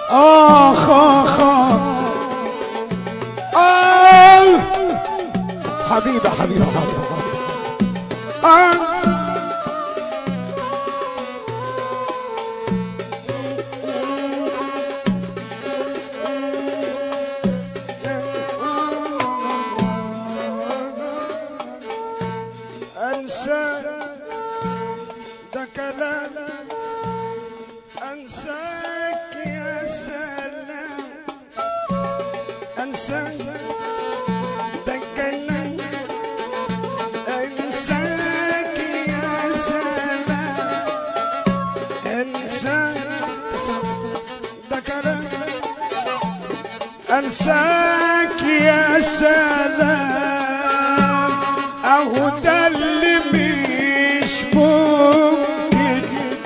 اخ اخ آه حبيبة حبيبة حبيبة آه انسى ده كلام انساك يا سلام انسى ده كلام انساك يا سلام انسى ده كلام انساك يا سلام اهو ده اللي مش ممكن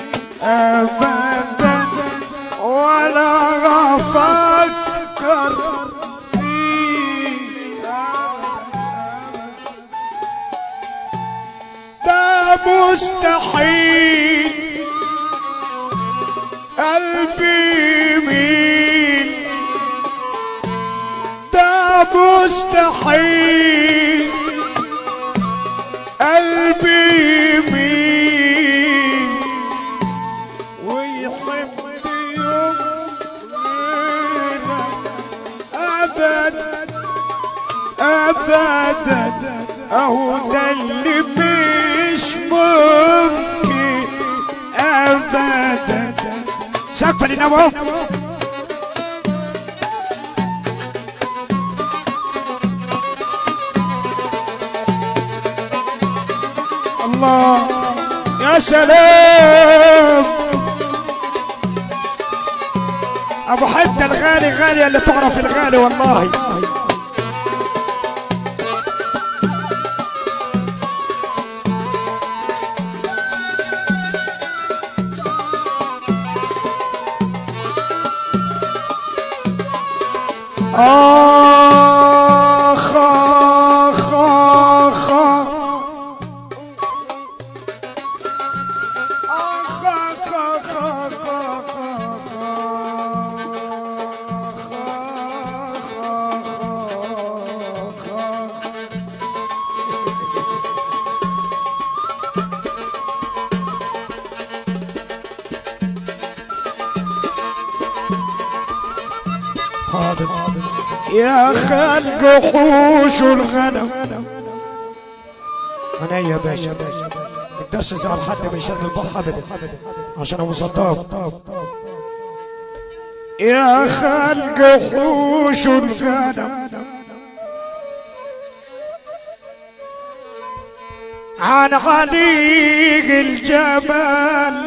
ابدا ولا افكر فيه ده مستحيل قلبي يميل ده مستحيل قلبي يميل ويحب يوم غيرك ابدا ابدا اهو ده اللي مش ممكن ابدا سقف لنبوه الله يا سلام ابو حته الغالي غاليه اللي تعرف الغالي والله آخ آخ آخ آخ آخ آخ آخ آخ آخ آخ آخ يا خلق حوش الغنم انا يا باشا الدرس زعل حد من شر البحر ابدا عشان ابو صدام يا خلق حوش الغنم عن عليق الجبل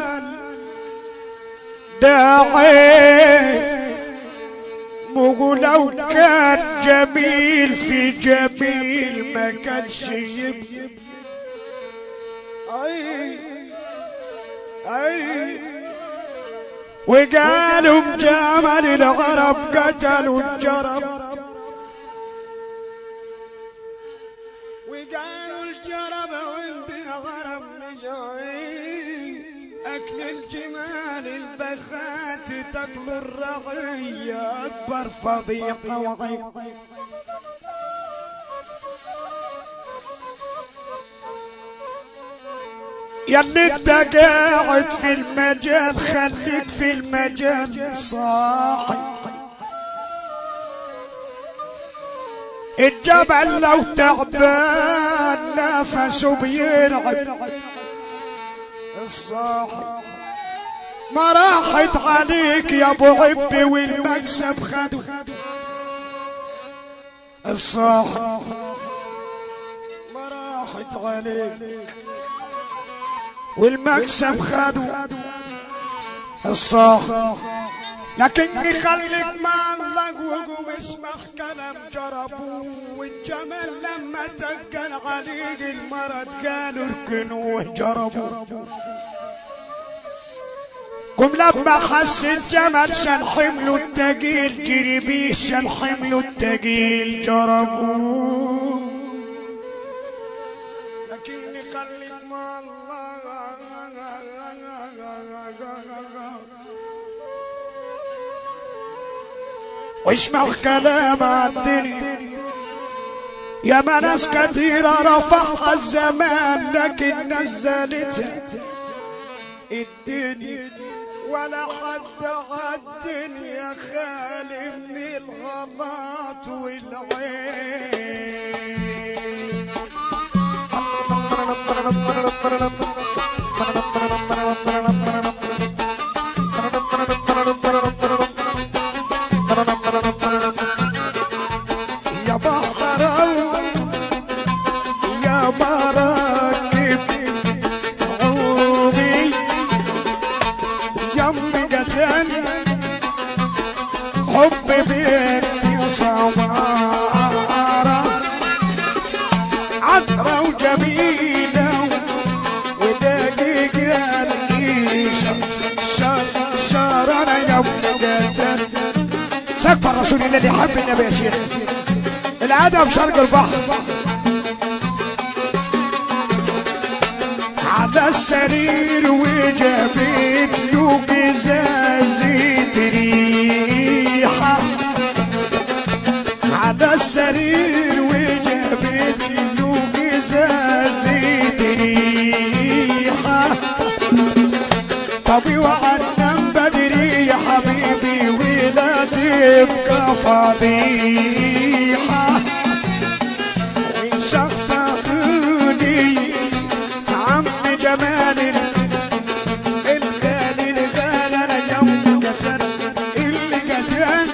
داعي مو لو كان جميل في جميل ما كانش يبقى اي اي وقالوا جمل العرب قتلوا الجرب وقالوا الجرب وعندنا غرب رجعي اكل الجمال البخات تاكل الرعية اكبر فضيحة وعيب يا اللي انت قاعد في المجال خليك في المجال صاحي الجبل لو تعبان نفسه بيرعب الصاحي ما راحت عليك يا ابو عبي والمكسب خدو الصاحي ما راحت عليك والمكسب خدوا الصاح لكني خليك مع الله وقوم اسمع كلام جربوا والجمل لما تكن عليك المرض كانوا اركنوه جربوا قم لما حس الجمل شال حمله التقيل جري بيه شال حمله التقيل جربوا لكني خليك مع الله واسمع كلام الدنيا يا ما ناس كثيرة رفعها الزمان لكن نزلتها الدنيا ولا حد عالدنيا خالي من الغلط والعين يا بحر يا مراكب عومي يم قتل حب بيني صوارة عذرة وجميلة ودقيقة العيشة شر شر أنا يوم قتل سقف الرسول الذي حب النبي يا شيخ الادب شرق البحر على السرير وجابت له قزازة ريحة على السرير وجابت له قزازة ريحة طبي وعنم بدري يا حبيبي ولا تبقى فضيحة وإن شخصتني عم جمال الغالي الغالي أنا يوم قتل اللي قتل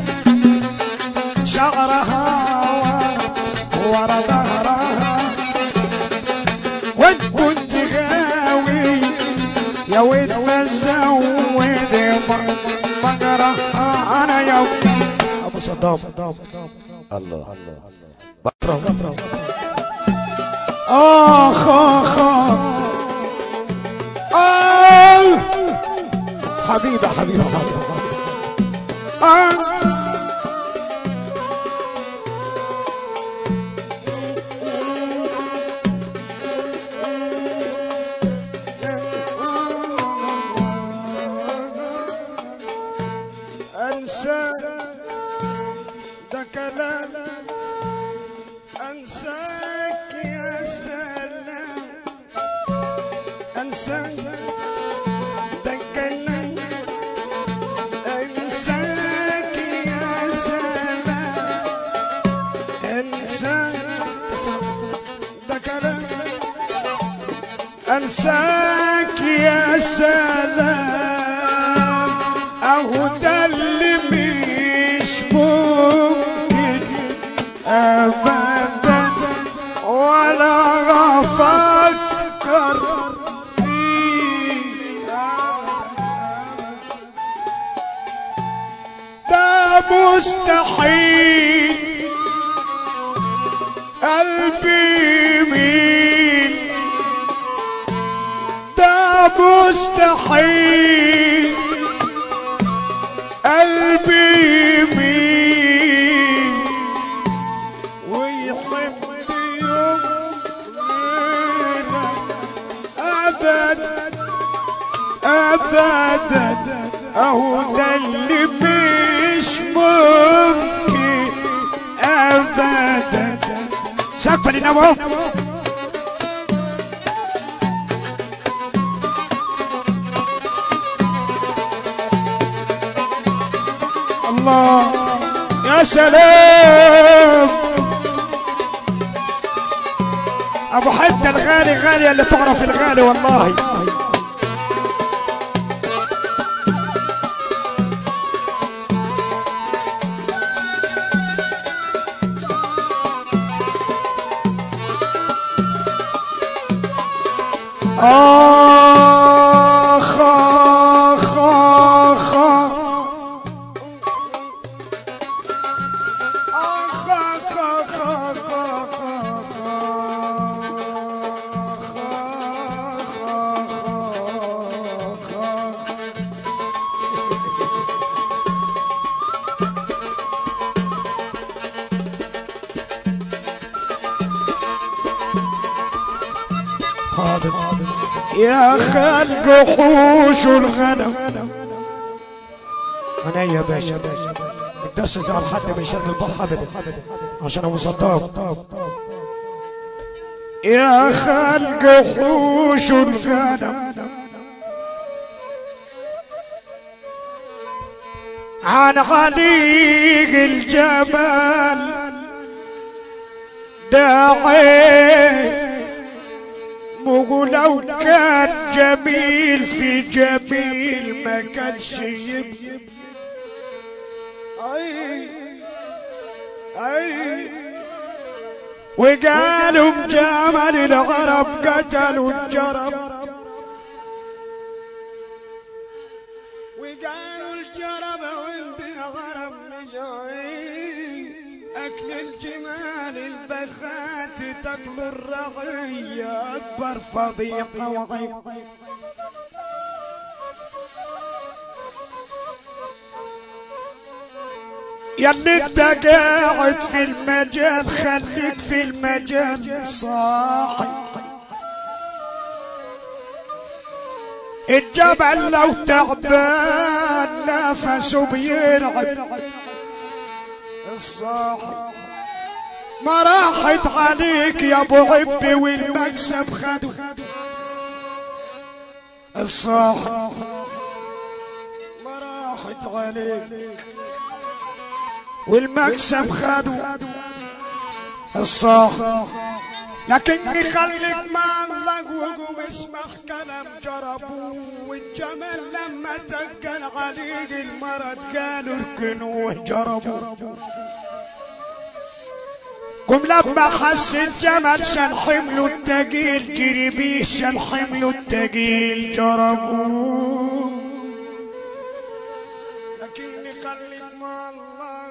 شعرها ورا ورا ظهرها وإن كنت غاوي يا ود ما زود بقرة انا يوم ابو صدام الله بقرة اخ اخ آه حبيبة حبيبة حبيبة آه انسى ده كلام انساك يا سلام انساك ده كلام انساك يا سلام انساك ده كلام انساك يا سلام اهو ده اللي مش ممكن ابدا ولا افكر فيه ده مستحيل قلبي يميل ده مستحيل قلبي يميل ويحب يوم غيرك ابدا ابدا اهو ده اللي مش ممكن ابدا سقف للنبوة الله يا سلام ابو حتى الغالي غالية اللي تعرف الغالي والله آخ آخ آخ آخ آخ آخ آخ آخ آخ آخ آخ حاضر يا خلق حوش الغنم انا يا باشا الدش زعل حد من شر البحر ابدا عشان ابو صدام يا خلق حوش الغنم عن غليق الجبل داعي مو لو كان جميل في جميل ما كانش يبقى اي اي وقالوا جمل العرب قتلوا الجرب وقالوا الجرب وانت غرب رجعي اكل الجمال البخات تاكل الرعية اكبر فضيقة وعيب يا اللي انت قاعد في المجال خليك في المجال صاحي الجبل لو تعبان نفسه بيرعب الصاحي ما راحت عليك يا ابو عبي والمكسب خدو الصاحي ما راحت عليك والمكسب خدوا الصاح لكني خليك مع الله وقوم اسمع كلام جربوا والجمل لما تكن عليك المرض قالوا اركنوا جربوا قم لما حس الجمل شال حمله التقيل جري بيه شال حمله التقيل جربوا لكني خليك مع الله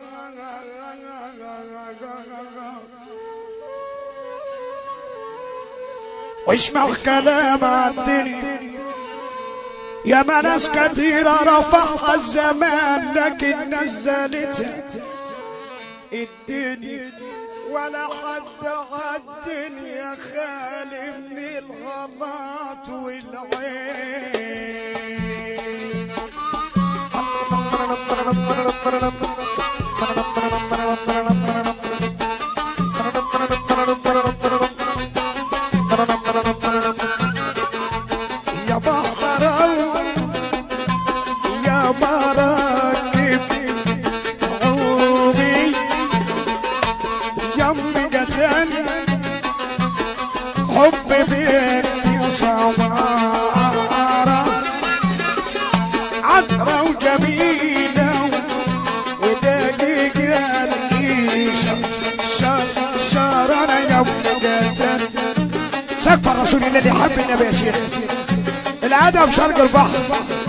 واسمع كلام الدنيا يا ما ناس كثيرة رفعها الزمان لكن نزلتها الدنيا ولا حد عالدنيا خالي من الغلط والعين يا بحر يا مراكب عومي يم قتل حب بيني صوارة عذرة وجميلة ودقيقة العيشة شار شار أنا يوم قتل سقف الرسول الذي يحب النبي يا شيخ الادب شرق البحر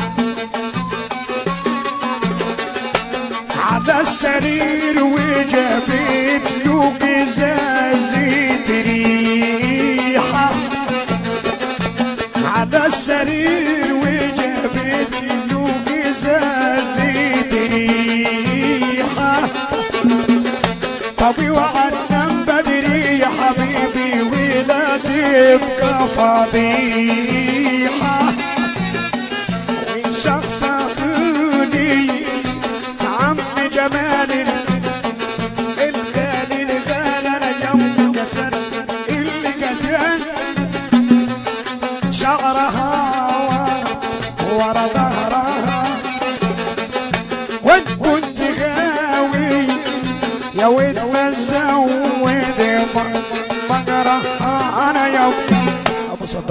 على السرير وجابت له قزازة ريحة على السرير وجابت له قزازة ريحة طبي وعنم بدري يا حبيبي ولا تبقى فضيحة وإن شخصتوني عم جمال الغالي الغالي أنا يوم قتل اللي قتل شعرها ورا ظهرها وإن كنت غاوي يا ولد مزود بقرة أنا يوم